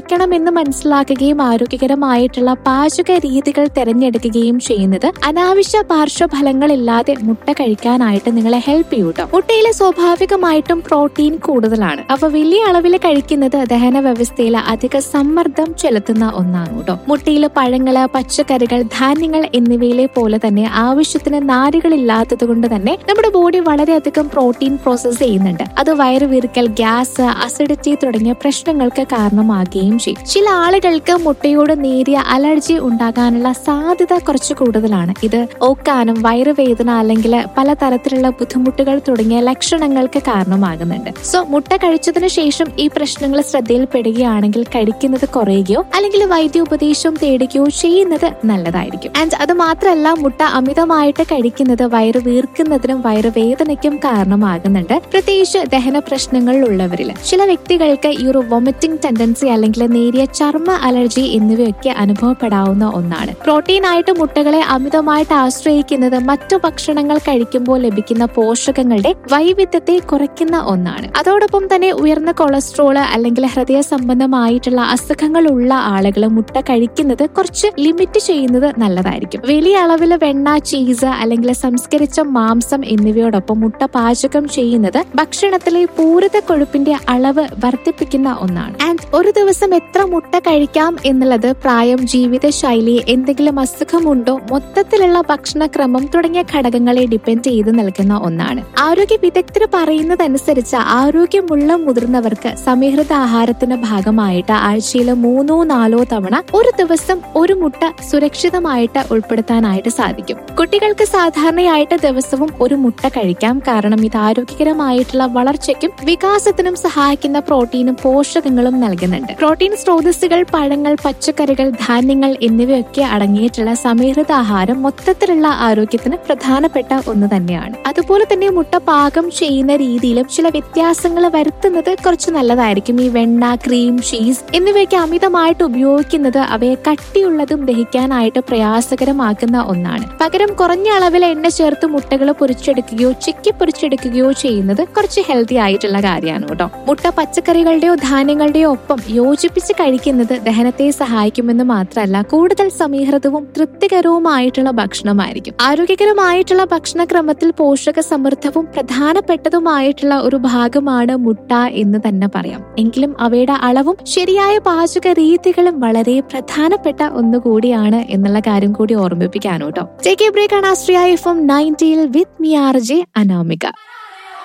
കഴിക്കണമെന്ന് മനസ്സിലാക്കുകയും ആരോഗ്യകരമായിട്ടുള്ള പാചക രീതികൾ തിരഞ്ഞെടുക്കുകയും ചെയ്യുന്നത് അനാവശ്യ പാർശ്വഫലങ്ങളില്ലാതെ മുട്ട കഴിക്കാനായിട്ട് നിങ്ങളെ ഹെൽപ്പ് ചെയ്യും കേട്ടോ മുട്ടയിൽ സ്വാഭാവികമായിട്ടും പ്രോട്ടീൻ കൂടുതലാണ് അവ വലിയ അളവിൽ കഴിക്കുന്നത് ദഹന വ്യവസ്ഥയിൽ അധിക സമ്മർദ്ദം ചെലുത്തുന്ന ഒന്നാണ് കേട്ടോ മുട്ടയിൽ പഴങ്ങള് പച്ചക്കറികൾ ധാന്യങ്ങൾ എന്നിവയിലെ പോലെ തന്നെ ആവശ്യത്തിന് നാരുകളില്ലാത്തത് കൊണ്ട് തന്നെ നമ്മുടെ ബോഡി വളരെയധികം പ്രോട്ടീൻ പ്രോസസ് ചെയ്യുന്നുണ്ട് അത് വയറുവീർക്കൽ ഗ്യാസ് അസിഡിറ്റി തുടങ്ങിയ പ്രശ്നങ്ങൾക്ക് കാരണമാകുകയും ചെയ്യും ചില ആളുകൾക്ക് മുട്ടയോട് നേരിയ അലർജി ഉണ്ടാകാനുള്ള സാധ്യത കുറച്ച് കൂടുതലാണ് ഇത് ഓക്കാനും വയറുവേദന അല്ലെങ്കിൽ പലതരത്തിലുള്ള ബുദ്ധിമുട്ടുകൾ തുടങ്ങിയ ലക്ഷണങ്ങൾക്ക് കാരണമാകുന്നുണ്ട് സോ മുട്ട കഴിച്ചതിന് ശേഷം ഈ പ്രശ്നങ്ങൾ ശ്രദ്ധയിൽപ്പെടുകയാണെങ്കിൽ കഴിക്കുന്നത് കുറയുകയോ അല്ലെങ്കിൽ വൈദ്യോപദേശം തേടുകയോ ചെയ്യുന്നത് നല്ലതായിരിക്കും ആൻഡ് അത് മാത്രമല്ല മുട്ട അമിതമായിട്ട് കഴിക്കുന്നത് വയറ് വീർക്കുന്നതിനും വയറുവേദനയ്ക്കും കാരണമാകുന്നുണ്ട് പ്രത്യേകിച്ച് ദഹന പ്രശ്നങ്ങൾ ഉള്ളവരിൽ ചില വ്യക്തികൾക്ക് ഈ ഒരു വൊമിറ്റിംഗ് ടെൻഡൻസി അല്ലെങ്കിൽ നേരിയ ചർമ്മ അലർജി എന്നിവയൊക്കെ അനുഭവപ്പെടാവുന്ന ഒന്നാണ് പ്രോട്ടീൻ ആയിട്ട് മുട്ടകളെ അമിതമായിട്ട് ആശ്രയിക്കുന്നത് മറ്റു ഭക്ഷണങ്ങൾ കഴിക്കുമ്പോൾ ലഭിക്കുന്ന പോഷകങ്ങളുടെ വൈവിധ്യത്തെ കുറയ്ക്കുന്ന ഒന്നാണ് അതോടൊപ്പം തന്നെ ഉയർന്ന കൊളസ്ട്രോള് അല്ലെങ്കിൽ ഹൃദയ സംബന്ധമായിട്ടുള്ള അസുഖങ്ങൾ ഉള്ള ആളുകൾ മുട്ട കഴിക്കുന്നത് കുറച്ച് ലിമിറ്റ് ചെയ്യുന്നത് നല്ലതായിരിക്കും വലിയ അളവിൽ വെണ്ണ ചീസ് അല്ലെങ്കിൽ സംസ്കരിച്ച മാംസം എന്നിവയോടൊപ്പം മുട്ട പാചകം ചെയ്യുന്നത് ഭക്ഷണത്തിലെ പൂരിത കൊഴുപ്പിന്റെ അളവ് വർദ്ധിപ്പിക്കുന്ന ഒന്നാണ് ആൻഡ് ഒരു ദിവസം എത്ര മുട്ട കഴിക്കാം എന്നുള്ളത് പ്രായം ജീവിതശൈലി എന്തെങ്കിലും അസുഖമുണ്ടോ മൊത്തത്തിലുള്ള ഭക്ഷണക്രമം തുടങ്ങിയ ഘടകങ്ങളെ ഡിപ്പെൻഡ് ചെയ്ത് നിൽക്കുന്ന ഒന്നാണ് ആരോഗ്യ വിദഗ്ധർ പറയുന്നതനുസരിച്ച് ആരോഗ്യമുള്ള മുതിർന്നവർക്ക് സമീകൃത ആഹാരത്തിന്റെ ഭാഗമായിട്ട് ആഴ്ചയിൽ മൂന്നോ നാലോ തവണ ഒരു ദിവസം ഒരു മുട്ട സുരക്ഷിതമായിട്ട് ഉൾപ്പെടുത്താനായിട്ട് സാധിക്കും കുട്ടികൾക്ക് സാധാരണയായിട്ട് ദിവസവും ഒരു മുട്ട കഴിക്കാം കാരണം ഇത് ആരോഗ്യകരമായിട്ടുള്ള വളർച്ചയ്ക്കും വികാസത്തിനും സഹായിക്കുന്ന പ്രോട്ടീനും പോഷകങ്ങളും നൽകുന്നുണ്ട് പ്രോട്ടീൻ സ്രോതസ്സുകൾ പഴങ്ങൾ പച്ചക്കറികൾ ധാന്യങ്ങൾ എന്നിവയൊക്കെ അടങ്ങിയിട്ടുള്ള സമീകൃത ആഹാരം മൊത്തത്തിലുള്ള ആരോഗ്യത്തിന് പ്രധാനപ്പെട്ട ഒന്ന് തന്നെയാണ് അതുപോലെ തന്നെ മുട്ട പാകം ചെയ്യുന്ന രീതിയിലും ചില വ്യത്യാസങ്ങൾ വരുത്തുന്നത് കുറച്ച് നല്ലതായിരിക്കും ഈ വെണ്ണ ക്രീം ചീസ് എന്നിവയൊക്കെ അമിതമായിട്ട് ഉപയോഗിക്കുന്നത് അവയെ കട്ടിയുള്ളതും ദഹിക്കാനായിട്ട് പ്രയാസകരമാക്കുന്ന ഒന്നാണ് പകരം കുറഞ്ഞ അളവിൽ എണ്ണ ചേർത്ത് മുട്ടകൾ പൊരിച്ചെടുക്കുകയോ ചിക്കി പൊരിച്ചെടുക്കുകയോ ചെയ്യുന്നത് കുറച്ച് ഹെൽത്തി ആയിട്ടുള്ള കാര്യമാണ് കേട്ടോ മുട്ട പച്ചക്കറികളുടെയോ ധാന്യങ്ങളുടെയോ ഒപ്പം യോജിപ്പിച്ച് കഴിക്കുന്നത് ദഹനത്തെ സഹായിക്കുമെന്ന് മാത്രമല്ല കൂടുതൽ സമീകൃതവും തൃപ്തികരവുമായിട്ടുള്ള ഭക്ഷണമായിരിക്കും ആരോഗ്യകരമായിട്ടുള്ള ഭക്ഷണക്രമത്തിൽ പോഷക സമൃദ്ധവും പ്രധാനപ്പെട്ടതുമായിട്ടുള്ള ഒരു ഭാഗമാണ് മുട്ട എന്ന് തന്നെ പറയാം എങ്കിലും അവയുടെ അളവും ശരിയായ പാചക രീതികളും വളരെ പ്രധാനപ്പെട്ട ഒന്നുകൂടിയാണ് എന്നുള്ള കാര്യം കൂടി ഓർമ്മിപ്പിക്കാനോ കേട്ടോ ടേക്ക് എ ബ്രേക്ക് ആണ് ആശ്രയ എഫ് എം നയൻറ്റിയിൽ with me R J Anamika